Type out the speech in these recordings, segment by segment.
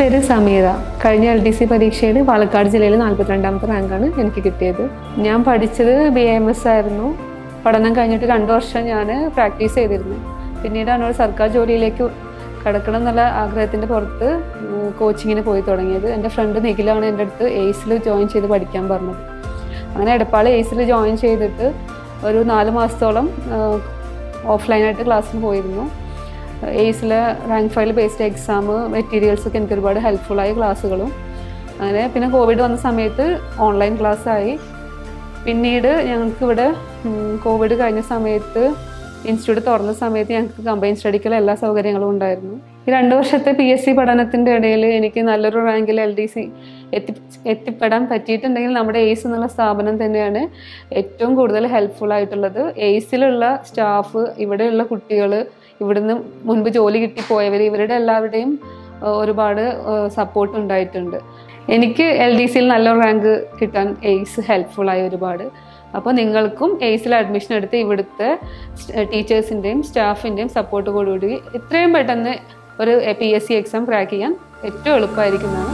പേര് സമീറ കഴിഞ്ഞ L D C പരീക്ഷയിൽ പാലക്കാട് ജില്ലയിൽ നാൽപ്പത്തിരണ്ടാമത്തെ റാങ്കാണ് എനിക്ക് കിട്ടിയത് ഞാൻ പഠിച്ചത് ബി എം എസ് ആയിരുന്നു പഠനം കഴിഞ്ഞിട്ട് രണ്ട് വർഷം ഞാൻ പ്രാക്ടീസ് ചെയ്തിരുന്നു പിന്നീടാണ് ഒരു സർക്കാർ ജോലിയിലേക്ക് കടക്കണം എന്നുള്ള ആഗ്രഹത്തിൻ്റെ പുറത്ത് കോച്ചിങ്ങിന് പോയി തുടങ്ങിയത് എൻ്റെ ഫ്രണ്ട് നിഖിലാണ് എൻ്റെ അടുത്ത് എയ്സിൽ ജോയിൻ ചെയ്ത് പഠിക്കാൻ പറഞ്ഞത് അങ്ങനെ എടപ്പാൾ എയ്സിൽ ജോയിൻ ചെയ്തിട്ട് ഒരു നാല് മാസത്തോളം ഓഫ്ലൈനായിട്ട് ക്ലാസ്സിന് പോയിരുന്നു എയ്സിലെ റാങ്ക് ഫയൽ ബേസ്ഡ് എക്സാം മെറ്റീരിയൽസൊക്കെ എനിക്ക് ഒരുപാട് ഹെൽപ്ഫുള്ളായ ക്ലാസ്സുകളും അങ്ങനെ പിന്നെ കോവിഡ് വന്ന സമയത്ത് ഓൺലൈൻ ക്ലാസ്സായി പിന്നീട് ഞങ്ങൾക്ക് ഇവിടെ കോവിഡ് കഴിഞ്ഞ സമയത്ത് ഇൻസ്റ്റിറ്റ്യൂട്ട് തുറന്ന സമയത്ത് ഞങ്ങൾക്ക് കമ്പൈൻ സ്റ്റഡിക്കുള്ള എല്ലാ സൗകര്യങ്ങളും ഉണ്ടായിരുന്നു ഈ രണ്ട് വർഷത്തെ പി എസ് സി പഠനത്തിൻ്റെ ഇടയിൽ എനിക്ക് നല്ലൊരു റാങ്കിൽ എൽ ഡി സി എത്തി എത്തിപ്പെടാൻ പറ്റിയിട്ടുണ്ടെങ്കിൽ നമ്മുടെ എയ്സ് എന്നുള്ള സ്ഥാപനം തന്നെയാണ് ഏറ്റവും കൂടുതൽ ഹെൽപ്ഫുൾ ആയിട്ടുള്ളത് എയ്സിലുള്ള സ്റ്റാഫ് ഇവിടെയുള്ള കുട്ടികൾ ഇവിടുന്ന് മുൻപ് ജോലി കിട്ടിപ്പോയവർ ഇവരുടെ എല്ലാവരുടെയും ഏഹ്, ഒരുപാട് സപ്പോർട്ട് ഉണ്ടായിട്ടുണ്ട് എനിക്ക് എൽ ഡി സിയിൽ നല്ലൊരു റാങ്ക് കിട്ടാൻ എയ്സ് ഹെൽപ്ഫുൾ ആയി ഒരുപാട് അപ്പോൾ നിങ്ങൾക്കും എയ്സിൽ അഡ്മിഷൻ എടുത്ത് ഇവിടുത്തെ ടീച്ചേഴ്സിൻ്റെയും സ്റ്റാഫിൻ്റെയും സപ്പോർട്ട് കൂടി എത്രയും പെട്ടെന്ന് ഒരു P S C exam crack ചെയ്യാൻ ഏറ്റവും എളുപ്പമായിരിക്കുന്നതാണ്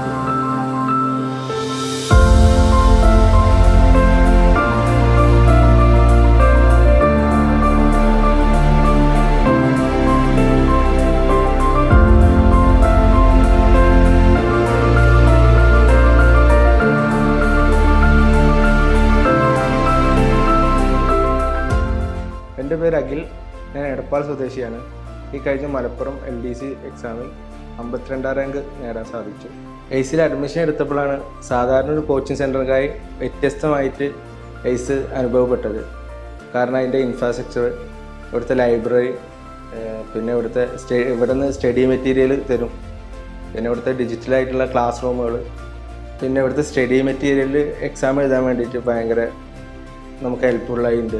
എൻ്റെ പേര് അഖിൽ ഞാൻ എടപ്പാൾ സ്വദേശിയാണ് ഈ കഴിഞ്ഞ മലപ്പുറം എൽ ഡി സി എക്സാമിൽ അമ്പത്തിരണ്ടാം റാങ്ക് നേടാൻ സാധിച്ചു എയ്സിൽ അഡ്മിഷൻ എടുത്തപ്പോഴാണ് സാധാരണ ഒരു കോച്ചിങ് സെൻറ്ററിനായി വ്യത്യസ്തമായിട്ട് എയ്സ് അനുഭവപ്പെട്ടത് കാരണം അതിൻ്റെ ഇൻഫ്രാസ്ട്രക്ചർ ഇവിടുത്തെ ലൈബ്രറി പിന്നെ ഇവിടുത്തെ സ്റ്റേ ഇവിടുന്ന് സ്റ്റഡി മെറ്റീരിയൽ തരും പിന്നെ ഇവിടുത്തെ ഡിജിറ്റലായിട്ടുള്ള ക്ലാസ് റൂമുകൾ പിന്നെ ഇവിടുത്തെ സ്റ്റഡി മെറ്റീരിയൽ എക്സാം എഴുതാൻ വേണ്ടിയിട്ട് ഭയങ്കര നമുക്ക് ഹെൽപ്ഫുള്ളായിട്ടുണ്ട്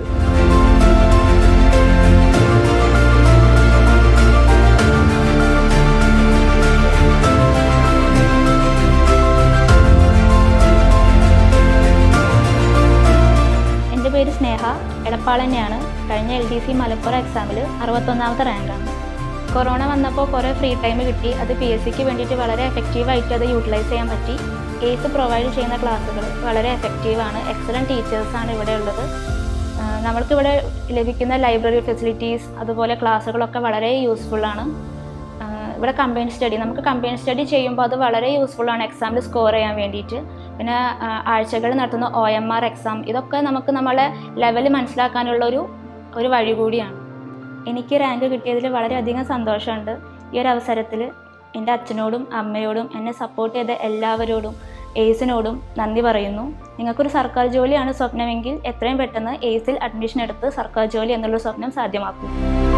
എൻ്റെ പേര് സ്നേഹ എടപ്പാൾ തന്നെയാണ് കഴിഞ്ഞ എൽ ഡി സി മലപ്പുറം എക്സാമിൽ അറുപത്തൊന്നാമത്തെ റാങ്കാണ് കൊറോണ വന്നപ്പോൾ കുറേ ഫ്രീ ടൈം കിട്ടി അത് പി എസ് സിക്ക് വേണ്ടിയിട്ട് വളരെ എഫക്റ്റീവായിട്ട് അത് യൂട്ടിലൈസ് ചെയ്യാൻ പറ്റി എയ്സ് പ്രൊവൈഡ് ചെയ്യുന്ന ക്ലാസ്സുകൾ വളരെ എഫക്റ്റീവാണ് എക്സലൻറ്റ് ടീച്ചേഴ്സാണ് ഇവിടെ ഉള്ളത് ആഹ് നമ്മൾക്കിവിടെ ലഭിക്കുന്ന ലൈബ്രറി ഫെസിലിറ്റീസ് അതുപോലെ ക്ലാസ്സുകളൊക്കെ വളരെ യൂസ്ഫുള്ളാണ് ആഹ് ഇവിടെ കമ്പൈൻ സ്റ്റഡി നമുക്ക് കമ്പൈൻ സ്റ്റഡി ചെയ്യുമ്പോൾ അത് വളരെ യൂസ്ഫുള്ളാണ് എക്സാമിൽ സ്കോർ ചെയ്യാൻ വേണ്ടിയിട്ട് പിന്നെ ആഴ്ചകൾ നടത്തുന്ന ഒ എം ആർ എക്സാം ഇതൊക്കെ നമുക്ക് നമ്മളെ ലെവൽ മനസ്സിലാക്കാനുള്ള ഒരു ഒരു വഴി കൂടിയാണ് എനിക്ക് റാങ്ക് കിട്ടിയതിൽ വളരെയധികം സന്തോഷമുണ്ട് ഈ ഒരു അവസരത്തിൽ എൻ്റെ അച്ഛനോടും അമ്മയോടും എന്നെ സപ്പോർട്ട് ചെയ്ത എല്ലാവരോടും എയ്സിനോടും നന്ദി പറയുന്നു നിങ്ങൾക്കൊരു സർക്കാർ ജോലിയാണ് സ്വപ്നമെങ്കിൽ എത്രയും പെട്ടെന്ന് എയ്സിൽ അഡ്മിഷൻ എടുത്ത് സർക്കാർ ജോലി എന്നുള്ള സ്വപ്നം സാധ്യമാക്കും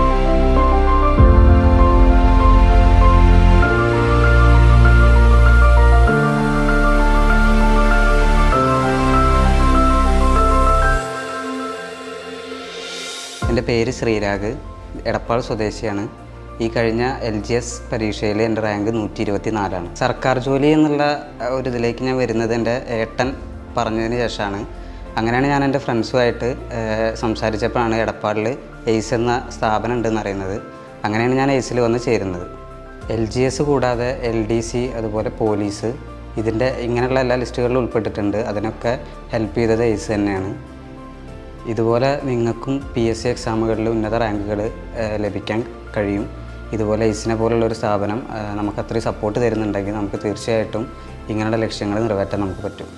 എൻ്റെ പേര് ശ്രീരാഗ് എടപ്പാൾ സ്വദേശിയാണ് ഈ കഴിഞ്ഞ എൽ ജി എസ് പരീക്ഷയിൽ എൻ്റെ റാങ്ക് നൂറ്റി ഇരുപത്തി നാലാണ് സർക്കാർ ജോലി എന്നുള്ള അഹ്, ഒരു ഇതിലേക്ക് ഞാൻ വരുന്നത് എൻ്റെ ഏട്ടൻ പറഞ്ഞതിന് ശേഷമാണ് അങ്ങനെയാണ് ഞാൻ എൻ്റെ ഫ്രണ്ട്സുമായിട്ട് ഏഹ്, സംസാരിച്ചപ്പോഴാണ് എടപ്പാളിൽ എയ്സ് എന്ന സ്ഥാപനം ഉണ്ടെന്ന് അറിയുന്നത് അങ്ങനെയാണ് ഞാൻ എയ്സിൽ വന്ന് ചേരുന്നത് എൽ ജി എസ് കൂടാതെ എൽ ഡി സി അതുപോലെ പോലീസ് ഇതിൻ്റെ ഇങ്ങനെയുള്ള എല്ലാ ലിസ്റ്റുകളിലും ഉൾപ്പെട്ടിട്ടുണ്ട് അതിനൊക്കെ ഹെൽപ്പ് ചെയ്തത് എയ്സ് തന്നെയാണ് ഇതുപോലെ നിങ്ങൾക്കും പി എസ് സി എക്സാമുകളിൽ ഉന്നത റാങ്കുകൾ ലഭിക്കാൻ കഴിയും ഇതുപോലെ ഐസിനെ പോലുള്ള ഒരു സ്ഥാപനം ആ, നമുക്ക് അത്രയും സപ്പോർട്ട് തരുന്നുണ്ടെങ്കിൽ നമുക്ക് തീർച്ചയായിട്ടും ഇങ്ങനെയുള്ള ലക്ഷ്യങ്ങൾ നിറവേറ്റാൻ നമുക്ക് പറ്റും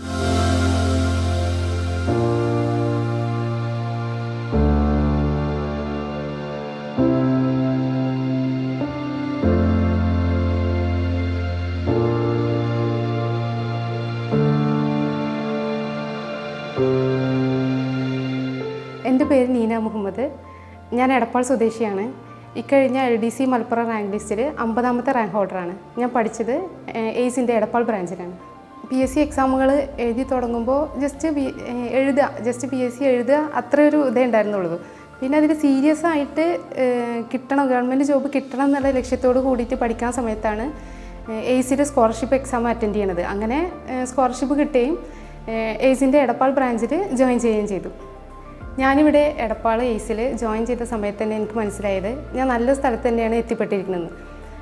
എൻ്റെ പേര് നീന മുഹമ്മദ് ഞാൻ എടപ്പാൾ സ്വദേശിയാണ് ഇക്കഴിഞ്ഞ L D C Malappuram rank ലിസ്റ്റിൽ അമ്പതാമത്തെ റാങ്ക് ഹോൾഡറാണ് ഞാൻ പഠിച്ചത് എയ്സിൻ്റെ എടപ്പാൾ ബ്രാഞ്ചിലാണ് പി എസ് സി എക്സാമുകൾ എഴുതി തുടങ്ങുമ്പോൾ ജസ്റ്റ് ബി- ഏഹ് എഴുതുക ജസ്റ്റ് പി എസ് സി എഴുതുക അത്ര ഒരു ഇതേ ഉണ്ടായിരുന്നുള്ളൂ പിന്നെ അതിൽ സീരിയസ് ആയിട്ട് ഏഹ് കിട്ടണം ഗവൺമെൻറ് ജോബ് കിട്ടണം എന്നുള്ള ലക്ഷ്യത്തോട് കൂടിയിട്ട് പഠിക്കുന്ന സമയത്താണ് എയ്സിൻ്റെ സ്കോളർഷിപ്പ് എക്സാം അറ്റൻഡ് ചെയ്യണത് അങ്ങനെ സ്കോളർഷിപ്പ് കിട്ടുകയും എയ്സിൻ്റെ എടപ്പാൾ ബ്രാഞ്ചിൽ ജോയിൻ ചെയ്യുകയും ചെയ്തു ഞാനിവിടെ എടപ്പാൾ എയ്സിൽ ജോയിൻ ചെയ്ത സമയത്ത് തന്നെ എനിക്ക് മനസ്സിലായത് ഞാൻ നല്ല സ്ഥലത്ത് തന്നെയാണ് എത്തിപ്പെട്ടിരിക്കുന്നത്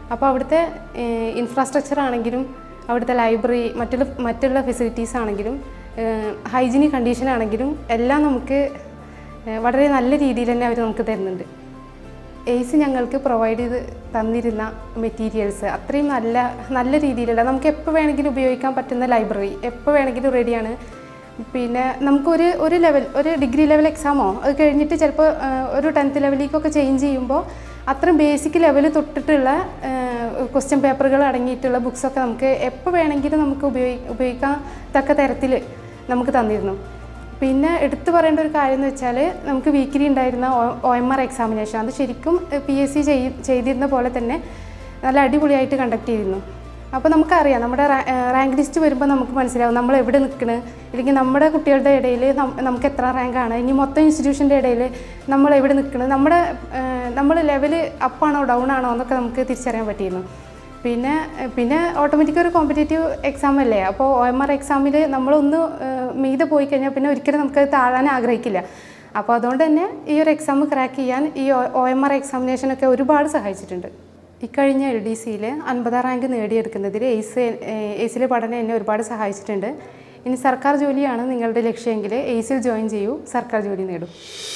അപ്പോൾ അവിടുത്തെ ഇൻഫ്രാസ്ട്രക്ചർ ആണെങ്കിലും അവിടുത്തെ ലൈബ്രറി മറ്റുള്ള മറ്റുള്ള ഫെസിലിറ്റീസ് ആണെങ്കിലും ഹൈജീനിക് കണ്ടീഷൻ ആണെങ്കിലും എല്ലാം നമുക്ക് ഏഹ് വളരെ നല്ല രീതിയിൽ തന്നെ അവർ നമുക്ക് തരുന്നുണ്ട് എയ്സ് ഞങ്ങൾക്ക് പ്രൊവൈഡ് ചെയ്ത് തന്നിരുന്ന മെറ്റീരിയൽസ് അത്രയും നല്ല നല്ല രീതിയിലുള്ള നമുക്ക് എപ്പോൾ വേണമെങ്കിലും ഉപയോഗിക്കാൻ പറ്റുന്ന ലൈബ്രറി എപ്പോൾ വേണമെങ്കിലും റെഡിയാണ് പിന്നെ നമുക്കൊരു ഒരു ലെവൽ ഒരു ഡിഗ്രി ലെവൽ എക്സാമോ അത് കഴിഞ്ഞിട്ട് ചിലപ്പോൾ ഒരു ടെൻത്ത് ലെവലിലേക്കൊക്കെ ചേഞ്ച് ചെയ്യുമ്പോൾ അത്രയും ബേസിക് ലെവൽ തൊട്ടിട്ടുള്ള ക്വസ്റ്റ്യൻ പേപ്പറുകൾ അടങ്ങിയിട്ടുള്ള ബുക്സൊക്കെ നമുക്ക് എപ്പോൾ വേണമെങ്കിലും നമുക്ക് ഉപയോഗി ഉപയോഗിക്കാൻ തക്ക തരത്തിൽ നമുക്ക് തന്നിരുന്നു പിന്നെ എടുത്തു പറയേണ്ട ഒരു കാര്യം എന്ന് വെച്ചാൽ നമുക്ക് വീക്കിലി ഉണ്ടായിരുന്ന ഒ എം ആർ എക്സാമിനേഷൻ അത് ശരിക്കും പി എസ് സി ചെയ്തിരുന്ന പോലെ തന്നെ നല്ല അടിപൊളിയായിട്ട് കണ്ടക്ട് ചെയ്തിരുന്നു അപ്പോൾ നമുക്കറിയാം നമ്മുടെ റാങ്ക് ലിസ്റ്റ് വരുമ്പോൾ നമുക്ക് മനസ്സിലാവും നമ്മൾ എവിടെ നിൽക്കണ് ഇല്ലെങ്കിൽ നമ്മുടെ കുട്ടികളുടെ ഇടയിൽ നമുക്ക് എത്ര റാങ്കാണ് ഇനി മൊത്തം ഇൻസ്റ്റിറ്റ്യൂഷൻ്റെ ഇടയിൽ നമ്മൾ എവിടെ നിൽക്കുന്നത് നമ്മുടെ നമ്മൾ ലെവൽ അപ്പാണോ ഡൗൺ ആണോ എന്നൊക്കെ നമുക്ക് തിരിച്ചറിയാൻ പറ്റിയിരുന്നു പിന്നെ പിന്നെ ഓട്ടോമാറ്റിക് ഒരു കോമ്പറ്റേറ്റീവ് എക്സാം അല്ലേ അപ്പോൾ ഒ എം ആർ എക്സാമിൽ നമ്മളൊന്ന് ഏഹ്, മീതെ പോയി കഴിഞ്ഞാൽ പിന്നെ ഒരിക്കലും നമുക്ക് താഴാൻ ആഗ്രഹിക്കില്ല അപ്പോൾ അതുകൊണ്ട് തന്നെ ഈ ഒരു എക്സാം ക്രാക്ക് ചെയ്യാൻ ഈ ഒ എം ആർ എക്സാമിനേഷനൊക്കെ ഒരുപാട് സഹായിച്ചിട്ടുണ്ട് ഇക്കഴിഞ്ഞ എൽ ഡി സിയിൽ അൻപതാം റാങ്ക് നേടിയെടുക്കുന്നതിൽ എയ്സ് എയ്സിലെ പഠനം എന്നെ ഒരുപാട് സഹായിച്ചിട്ടുണ്ട് ഇനി സർക്കാർ ജോലിയാണ് നിങ്ങളുടെ ലക്ഷ്യമെങ്കിൽ എയ്സിൽ ജോയിൻ ചെയ്യൂ സർക്കാർ ജോലി നേടും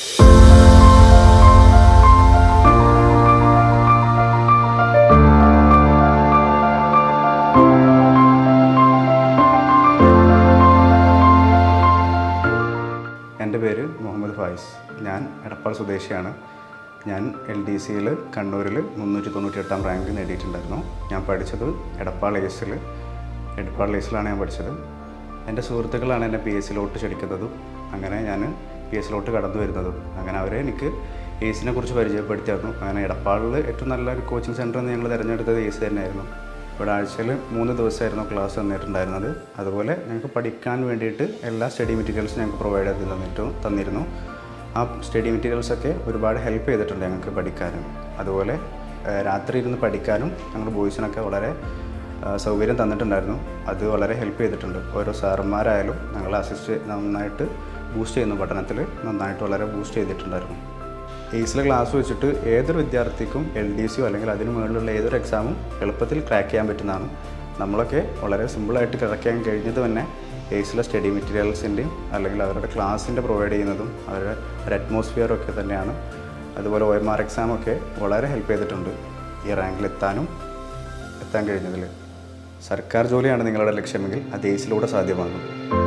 എൻ്റെ പേര് മുഹമ്മദ് ഫായിസ് ഞാൻ എടപ്പാൾ സ്വദേശിയാണ് ഞാൻ എൽ ഡി സിയിൽ കണ്ണൂരിൽ മുന്നൂറ്റി തൊണ്ണൂറ്റി എട്ടാം റാങ്ക് നേടിയിട്ടുണ്ടായിരുന്നു ഞാൻ പഠിച്ചത് എടപ്പാൾ ഏസിൽ എടപ്പാൾ ഏസിലാണ് ഞാൻ പഠിച്ചത് എൻ്റെ സുഹൃത്തുക്കളാണ് എന്നെ പി എസ് സിയിലോട്ട് ക്ഷണിക്കുന്നതും അങ്ങനെ ഞാൻ പി എസ് സിയിലോട്ട് കടന്നു വരുന്നതും അങ്ങനെ അവരെ എനിക്ക് ഏസിനെ കുറിച്ച് പരിചയപ്പെടുത്തി തന്നു അങ്ങനെ എടപ്പാളിൽ ഏറ്റവും നല്ല ഒരു കോച്ചിങ് സെൻറ്റർ എന്ന് ഞങ്ങൾ തിരഞ്ഞെടുത്തത് ഏസ് തന്നെയായിരുന്നു ഇവിടെ ആഴ്ചയിൽ മൂന്ന് ദിവസമായിരുന്നു ക്ലാസ് തന്നിട്ടുണ്ടായിരുന്നത് അതുപോലെ ഞങ്ങൾക്ക് പഠിക്കാൻ വേണ്ടിയിട്ട് എല്ലാ സ്റ്റഡി മെറ്റീരിയൽസും ഞങ്ങൾക്ക് പ്രൊവൈഡ് ചെയ്ത് തന്നിട്ടു തന്നിരുന്നു ആ സ്റ്റഡി മെറ്റീരിയൽസൊക്കെ ഒരുപാട് ഹെൽപ്പ് ചെയ്തിട്ടുണ്ട് ഞങ്ങൾക്ക് പഠിക്കാനും അതുപോലെ ഏഹ്, രാത്രി ഇരുന്ന് പഠിക്കാനും ഞങ്ങൾ ബോയ്സിനൊക്കെ വളരെ ഏഹ്, സൗകര്യം തന്നിട്ടുണ്ടായിരുന്നു അത് വളരെ ഹെൽപ്പ് ചെയ്തിട്ടുണ്ട് ഓരോ സാറന്മാരായാലും ഞങ്ങളെ അസിസ്റ്റ് നന്നായിട്ട് ബൂസ്റ്റ് ചെയ്യുന്നു പഠനത്തിൽ നന്നായിട്ട് വളരെ ബൂസ്റ്റ് ചെയ്തിട്ടുണ്ടായിരുന്നു എയ്സിലെ ക്ലാസ് വെച്ചിട്ട് ഏതൊരു വിദ്യാർത്ഥിക്കും എൽ ഡി സിയോ അല്ലെങ്കിൽ അതിന് മുകളിലുള്ള ഏതൊരു എക്സാമും എളുപ്പത്തിൽ ക്രാക്ക് ചെയ്യാൻ പറ്റുന്നതാണ് നമ്മളൊക്കെ വളരെ സിമ്പിളായിട്ട് ക്രാക്ക് ചെയ്യാൻ കഴിഞ്ഞത് തന്നെ എയ്സിലെ സ്റ്റഡി മെറ്റീരിയൽസിൻ്റെയും അല്ലെങ്കിൽ അവരുടെ ക്ലാസ്സിൻ്റെ പ്രൊവൈഡ് ചെയ്യുന്നതും അവരുടെ ഒരു അറ്റ്മോസ്ഫിയറും ഒക്കെ തന്നെയാണ് അതുപോലെ ഒ എം ആർ എക്സാമൊക്കെ വളരെ ഹെൽപ്പ് ചെയ്തിട്ടുണ്ട് ഈ റാങ്കിലെത്താനും എത്താൻ കഴിഞ്ഞതിൽ സർക്കാർ ജോലിയാണ് നിങ്ങളുടെ ലക്ഷ്യമെങ്കിൽ അത് എയ്സിലൂടെ സാധ്യമാകും